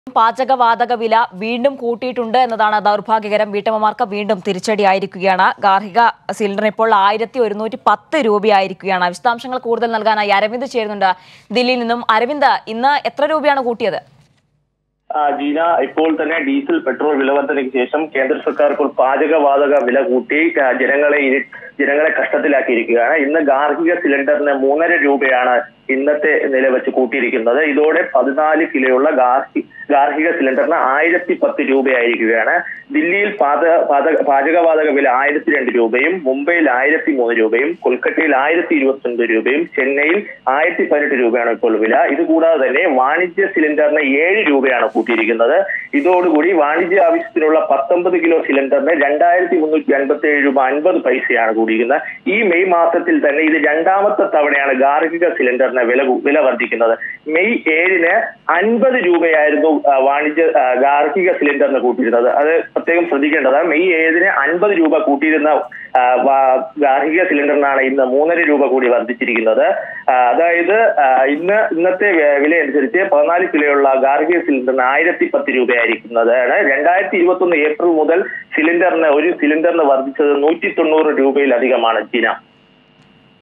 പാചകവാതക വില വീണ്ടും കൂട്ടിയിട്ടുണ്ട് എന്നതാണ് ദൗർഭാഗ്യകരം വീട്ടമ്മമാർക്ക് വീണ്ടും തിരിച്ചടിയായിരിക്കുകയാണ് ഗാർഹിക സിലിണ്ടറിന് ഇപ്പോൾ ആയിരത്തി ഒരുന്നൂറ്റി പത്ത് രൂപയായിരിക്കുകയാണ് വിശദാംശങ്ങൾ കൂടുതൽ നൽകാനായി അരവിന്ദ് ചേരുന്നുണ്ട് ദില്ലിയിൽ നിന്നും അരവിന്ദ് ഇന്ന് എത്ര രൂപയാണ് കൂട്ടിയത് ആ, ജീന ഇപ്പോൾ തന്നെ ഡീസൽ പെട്രോൾ വിലവർദ്ധനയ്ക്ക് ശേഷം കേന്ദ്ര സർക്കാർ ഇപ്പോൾ പാചകവാതക വില കൂട്ടി ആ, ജനങ്ങളെ ഇരി- ജനങ്ങളെ കഷ്ടത്തിലാക്കിയിരിക്കുകയാണ് ഇന്ന് ഗാർഹിക സിലിണ്ടറിന് മൂന്നര രൂപയാണ് ഇന്നത്തെ നില വെച്ച് കൂട്ടിയിരിക്കുന്നത് ഇതോടെ പതിനാല് കിലോയുള്ള ഗാർഹി ഗാർഹിക സിലിണ്ടറിന് ആയിരത്തി പത്ത് രൂപയായിരിക്കുകയാണ് ദില്ലിയിൽ പാത പാചക പാചകവാതക വില ആയിരത്തി രണ്ട് രൂപയും മുംബൈയിൽ ആയിരത്തി മൂന്ന് രൂപയും കൊൽക്കത്തയിൽ ആയിരത്തി ഇരുപത്തി ഒൻപത് രൂപയും ചെന്നൈയിൽ ആയിരത്തി പതിനെട്ട് രൂപയാണ് ഇപ്പോൾ വില ഇതുകൂടാതെ തന്നെ വാണിജ്യ സിലിണ്ടറിന് ഏഴ് രൂപയാണ് കൂട്ടിയിരിക്കുന്നത് ഇതോടുകൂടി വാണിജ്യ ആവശ്യത്തിനുള്ള പത്തൊമ്പത് കിലോ സിലിണ്ടറിന് രണ്ടായിരത്തി മുന്നൂറ്റി അൻപത്തി ഏഴ് രൂപ അൻപത് പൈസയാണ് കൂടിയിരിക്കുന്നത് ഈ മെയ് മാസത്തിൽ തന്നെ ഇത് രണ്ടാമത്തെ തവണയാണ് ഗാർഹിക സിലിണ്ടറിന് വില കൂ- വില വർദ്ധിക്കുന്നത് മെയ് ഏഴിന് അൻപത് രൂപയായിരുന്നു ആ, വാണിജ്യ ആ, ഗാർഹിക സിലിണ്ടറിന് കൂട്ടിയിരുന്നത് അത് പ്രത്യേകം ശ്രദ്ധിക്കേണ്ടത് മെയ് ഏഴിന് അൻപത് രൂപ കൂട്ടിയിരുന്ന ആ, വാ- ഗാർഹിക സിലിണ്ടറിനാണ് ഇന്ന് മൂന്നര രൂപ കൂടി വർദ്ധിച്ചിരിക്കുന്നത് ആ, അതായത് ആ, ഇന്ന് ഇന്നത്തെ വെ- വില അനുസരിച്ച് പതിനാല് കിലോയുള്ള ഗാർഹിക സിലിണ്ടറിന് ആയിരത്തി പത്ത് രൂപയായിരിക്കുന്നതാണ് രണ്ടായിരത്തി ഇരുപത്തി ഒന്ന് ഏപ്രിൽ മുതൽ സിലിണ്ടറിന് ഒരു സിലിണ്ടറിന് വർദ്ധിച്ചത് നൂറ്റി തൊണ്ണൂറ് രൂപയിലധികമാണ് ചീന